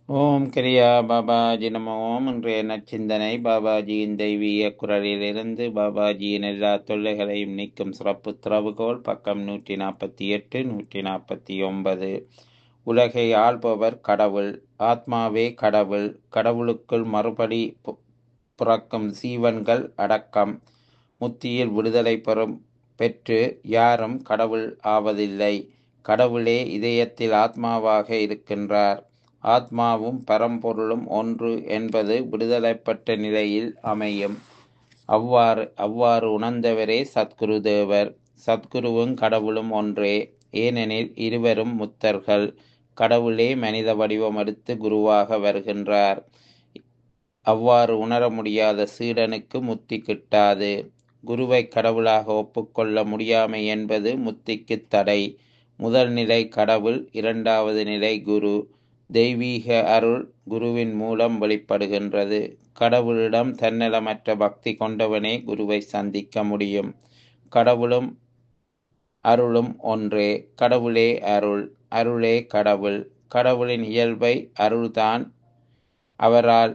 ஓம் கிரியா பாபாஜி நம ஓம் இன்றைய நச்சிந்தனை பாபாஜியின் தெய்வீக குரலிலிருந்து பாபாஜியின் எல்லா தொல்லைகளையும் நீக்கும் சிறப்பு திறவுகோல் பக்கம் நூற்றி நாற்பத்தி எட்டு நூற்றி நாற்பத்தி ஒன்பது உலகை ஆள்பவர் கடவுள் ஆத்மாவே கடவுள் கடவுளுக்குள் மறுபடி பு- பிறக்கும் சீவன்கள் அடக்கம் முத்தியில் விடுதலை பெறும் பெற்று யாரும் கடவுள் ஆவதில்லை கடவுளே இதயத்தில் ஆத்மாவாக இருக்கின்றார் ஆத்மாவும் பரம்பொருளும் ஒன்று என்பது விடுதலைப்பட்ட நிலையில் அமையும் அவ்வாறு அவ்வாறு உணர்ந்தவரே சத்குரு தேவர் சத்குருவும் கடவுளும் ஒன்றே ஏனெனில் இருவரும் முத்தர்கள் கடவுளே மனித வடிவம் எடுத்து குருவாக வருகின்றார் அவ்வாறு உணர முடியாத சீடனுக்கு முத்தி கிட்டாது குருவை கடவுளாக ஒப்புக்கொள்ள முடியாமை என்பது முத்திக்கு தடை முதல் நிலை கடவுள் இரண்டாவது நிலை குரு தெய்வீக அருள் குருவின் மூலம் வெளிப்படுகின்றது கடவுளிடம் தன்னலமற்ற பக்தி கொண்டவனே குருவை சந்திக்க முடியும் கடவுளும் அருளும் ஒன்றே கடவுளே அருள் அருளே கடவுள் கடவுளின் இயல்பை அருள்தான் அவரால்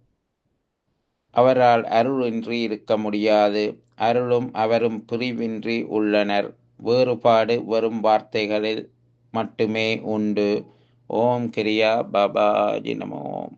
அவரால் அருளின்றி இருக்க முடியாது அருளும் அவரும் பிரிவின்றி உள்ளனர் வேறுபாடு வெறும் வார்த்தைகளில் மட்டுமே உண்டு ஓம் கிரியா பாபாஜி நம ஓம்